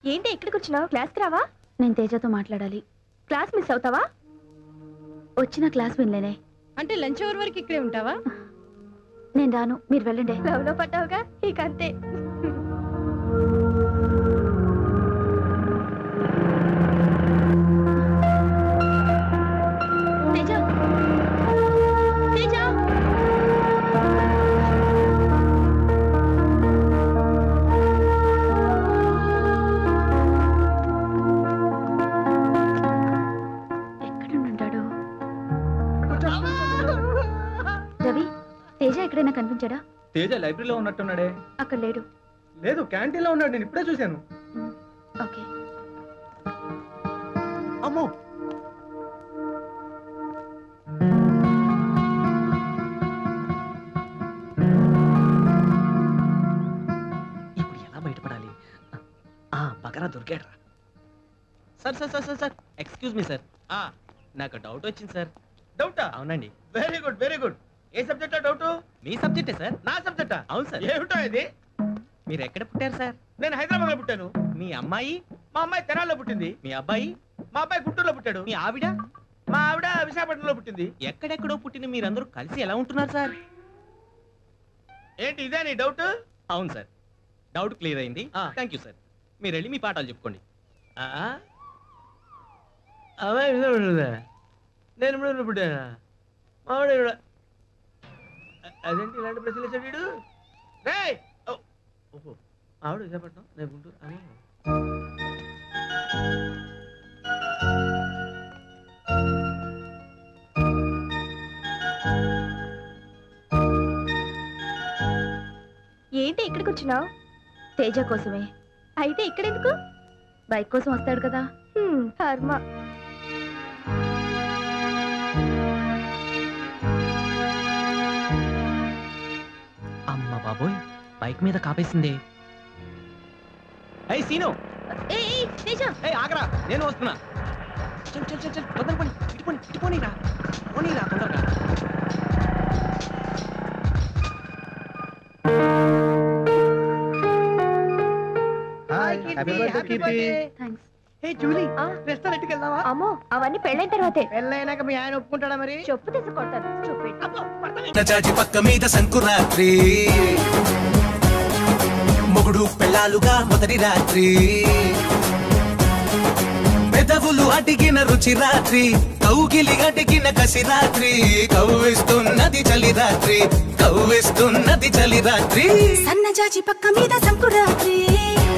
ఏంటి ఇక్కడికి వచ్చినావు క్లాస్కి రావా నేను తేజతో మాట్లాడాలి క్లాస్ మిస్ అవుతావా వచ్చిన క్లాస్ వినలేనే అంటే లంచ్ అవర్ వరకు ఇక్కడే ఉంటావా నేను రాను మీరు వెళ్ళండి లవ్ లో పడ్డావుగా ఇక అంతే తేజ తేజ ఎక్కడ ఉంటాడు రవి తేజ ఎక్కడైనా కనిపించాడా తేజ లైబ్రరీలో ఉన్నట్టున్నాడే అక్కడ లేడు లేదు క్యాంటీన్ లో ఉన్నాడు నేను ఇప్పుడే చూశాను ఓకే అమ్మో ఇప్పుడు ఎలా బయటపడాలి ఆ బకరా దొరికాడు sir sir sir sir sir excuse me sir నాకు డౌట్ వచ్చింది సార్ డౌటా అవునండి వెరీ గుడ్ వెరీ గుడ్ ఏ సబ్జెక్ట్ డౌట్ మీ సబ్జెక్టే సార్ నా సబ్జెక్టా అవును సార్ ఏమిటో ఇది మీరు ఎక్కడ పుట్టారు సార్ నేను హైదరాబాద్ లో పుట్టాను మీ అమ్మాయి మా అమ్మాయి తెనాల్లో పుట్టింది మీ అబ్బాయి మా అబ్బాయి గుంటూరులో పుట్టాడు మీ ఆవిడ మా ఆవిడ విశాఖపట్నంలో పుట్టింది ఎక్కడెక్కడో పుట్టిన మీరందరూ కలిసి ఎలా ఉంటున్నారు సార్ ఏంటి ఇదే నీ డౌట్ అవును సార్ డౌట్ క్లియర్ అయింది ఆ. థ్యాంక్ యూ సార్ మీరు వెళ్ళి మీ పాఠాలు చెప్పుకోండి అమ్మాయి విశాఖపట్నంలో నేను ఇప్పుడు పుట్టానా మా ఆవిడ ఇక్కడ అదేంటి ఇలాంటి ప్రశ్నలు వేసాడు వీడు రేయ్! ఓ, ఓహో ఆవిడ విశాఖపట్నం నేను గుంటూరు అమ్మో. ఏంటి ఇక్కడికి వచ్చినావు తేజ కోసమే అయితే ఇక్కడెందుకు బైక్ కోసం వస్తాడు కదా హ్మ్, కర్మ అమ్మ బాబోయ్ బైక్ మీద కాపేసిందే అయ్యి సీను ఏ తేజ ఏ ఆగరా నేను వస్తున్నా చల్ చల్ చల్ చల్ తొందర పోని ఇటు పోని ఇటు పోనీరా పోనీరా తొందరగా happy birthday Keerthi thanks hey Julie ఆ, రెస్టారెంట్ కి వెళ్దామా అమ్మో అవన్నీ పెళ్ళైన తర్వాతే పెళ్ళైనాక మీ ఆయన ఒప్పుకుంటాడా మరి చెప్పు తీసుకొడతాను చూపెట్టు చాచి పక్క మీద సంకురాత్రి మొగుడు పెళ్ళాలుగా మొదటి రాత్రి పెదవులు అడిగిన రుచి రాత్రి కౌగిలి అడిగిన కసి రాత్రి కవ్విస్తున్నది చలి రాత్రి కవ్విస్తున్నది చలి రాత్రి సన్నజాజి పక్క మీద సంకురాత్రి